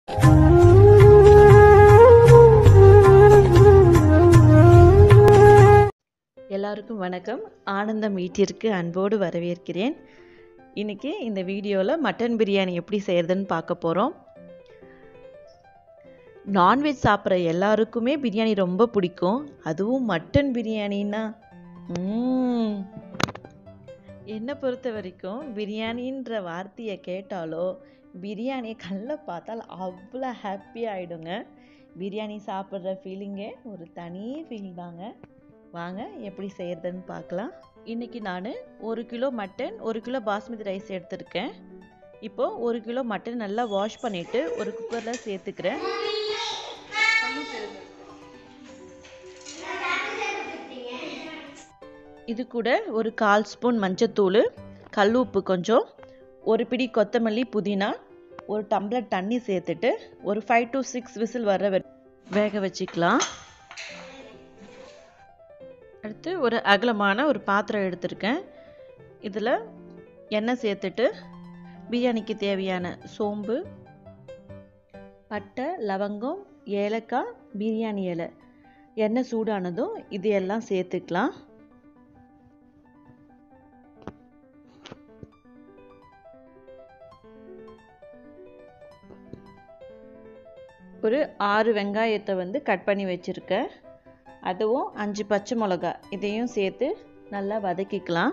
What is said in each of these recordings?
எல்லாருக்கும் வணக்கம் ஆனந்தம் வீட்டிற்கு அன்போடு வரவேற்கிறேன் இன்றைக்கி இந்த வீடியோவில் மட்டன் பிரியாணி எப்படி செய்கிறதுன்னு பார்க்க போகிறோம் நான்வெஜ் சாப்பிட்ற எல்லாருக்குமே பிரியாணி ரொம்ப பிடிக்கும் அதுவும் மட்டன் பிரியாணின்னா ம்ம். என்னை பொறுத்த வரைக்கும் பிரியாணின்ற வார்த்தையை கேட்டாலோ பிரியாணியை கண்ணில் பார்த்தால் அவ்வளோ ஹாப்பி ஆகிடுங்க பிரியாணி சாப்பிட்ற ஃபீலிங்கே ஒரு தனி ஃபீல் தாங்க வாங்க எப்படி செய்கிறதுன்னு பார்க்கலாம் இன்றைக்கி நான் ஒரு கிலோ மட்டன் ஒரு கிலோ பாஸ்மதி ரைஸ் எடுத்திருக்கேன் இப்போது ஒரு கிலோ மட்டன் நல்லா வாஷ் பண்ணிவிட்டு ஒரு குக்கரில் சேர்த்துக்கிறேன் இது கூட ஒரு கால் ஸ்பூன் மஞ்சத்தூள் கல் உப்பு கொஞ்சம் ஒரு பிடி கொத்தமல்லி புதினா ஒரு டம்ளர் தண்ணி சேர்த்துட்டு ஒரு ஃபைவ் டு சிக்ஸ் விசில் வர வரை வேக வச்சுக்கலாம் அடுத்து ஒரு அகலமான ஒரு பாத்திரம் எடுத்திருக்கேன் இதில் எண்ணெய் சேர்த்துட்டு பிரியாணிக்கு தேவையான சோம்பு பட்டை லவங்கம் ஏலக்காய் பிரியாணி இலை எண்ணெய் சூடானதும் இது எல்லாம் சேர்த்துக்கலாம் ஒரு ஆறு வெங்காயத்தை வந்து கட் பண்ணி வச்சுருக்கேன் அதுவும் அஞ்சு பச்சை மிளகா இதையும் சேர்த்து நல்லா வதக்கிக்கலாம்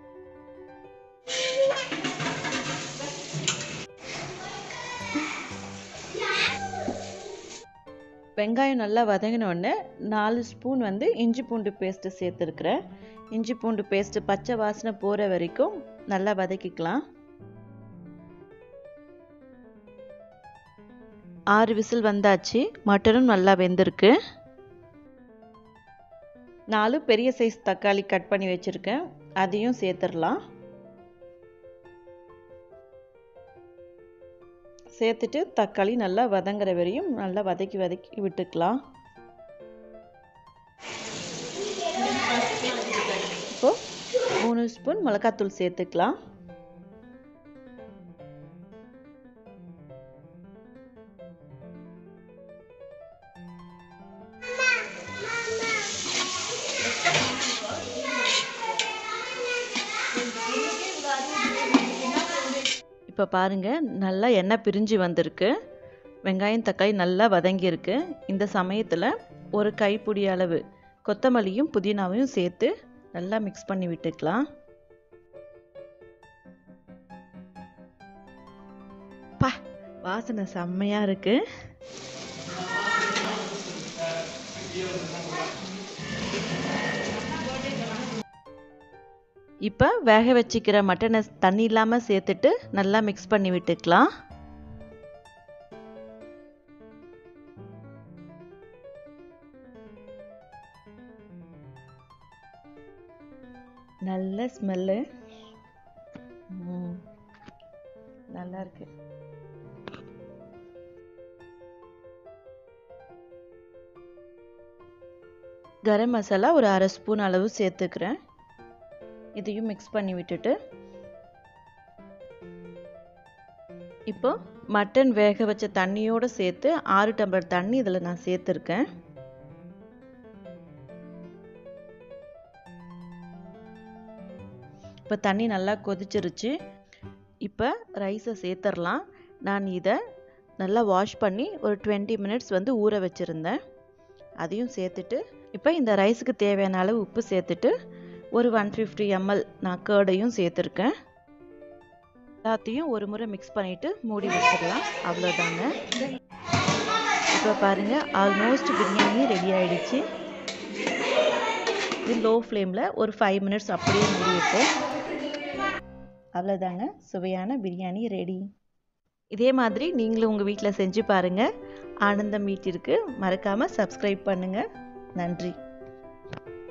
வெங்காயம் நல்லா வதங்கினோடனே நாலு ஸ்பூன் வந்து இஞ்சி பூண்டு பேஸ்ட்டு சேர்த்துருக்குறேன் இஞ்சி பூண்டு பேஸ்ட்டு பச்சை வாசனை போகிற வரைக்கும் நல்லா வதக்கிக்கலாம் ஆறு விசில் வந்தாச்சு மட்டனும் நல்லா வெந்திருக்கு நாலு பெரிய சைஸ் தக்காளி கட் பண்ணி வச்சுருக்கேன் அதையும் சேர்த்துடலாம் சேர்த்துட்டு தக்காளி நல்லா வதங்குற வரையும் நல்லா வதக்கி வதக்கி விட்டுக்கலாம் இப்போ மூணு ஸ்பூன் மிளகாத்தூள் சேர்த்துக்கலாம் இப்போ பாருங்கள் நல்லா எண்ணெய் பிரிஞ்சு வந்திருக்கு வெங்காயம் தக்காளி நல்லா வதங்கியிருக்கு இந்த சமயத்தில் ஒரு கைப்பிடி அளவு கொத்தமல்லியும் புதினாவையும் சேர்த்து நல்லா மிக்ஸ் பண்ணி விட்டுக்கலாம் பா வாசனை செம்மையாக இருக்குது இப்போ வேக வச்சுக்கிற மட்டனை தண்ணி இல்லாமல் சேர்த்துட்டு நல்லா மிக்ஸ் பண்ணி விட்டுக்கலாம் நல்ல ஸ்மெல்லு நல்லா இருக்கு கரம் மசாலா ஒரு அரை ஸ்பூன் அளவு சேர்த்துக்கிறேன் இதையும் மிக்ஸ் பண்ணி விட்டுட்டு இப்போ மட்டன் வேக வச்ச தண்ணியோடு சேர்த்து ஆறு டம்ளர் தண்ணி இதில் நான் சேர்த்துருக்கேன் இப்போ தண்ணி நல்லா கொதிச்சிருச்சு இப்போ ரைஸை சேர்த்துடலாம் நான் இதை நல்லா வாஷ் பண்ணி ஒரு டுவெண்ட்டி மினிட்ஸ் வந்து ஊற வச்சுருந்தேன் அதையும் சேர்த்துட்டு இப்போ இந்த ரைஸுக்கு தேவையான அளவு உப்பு சேர்த்துட்டு ஒரு ஒன் ஃபிஃப்டி எம்எல் நான் கேர்டையும் சேர்த்துருக்கேன் எல்லாத்தையும் ஒரு முறை மிக்ஸ் பண்ணிவிட்டு மூடி வச்சிடலாம் அவ்வளோதாங்க இப்போ பாருங்கள் ஆல்மோஸ்ட் பிரியாணி ரெடி ஆகிடுச்சு இது லோ ஃப்ளேமில் ஒரு ஃபைவ் மினிட்ஸ் அப்படியே மூடி வைப்போம் அவ்வளோதாங்க சுவையான பிரியாணி ரெடி இதே மாதிரி நீங்களும் உங்கள் வீட்டில் செஞ்சு பாருங்கள் ஆனந்தம் வீட்டிற்கு மறக்காமல் சப்ஸ்கிரைப் பண்ணுங்கள் நன்றி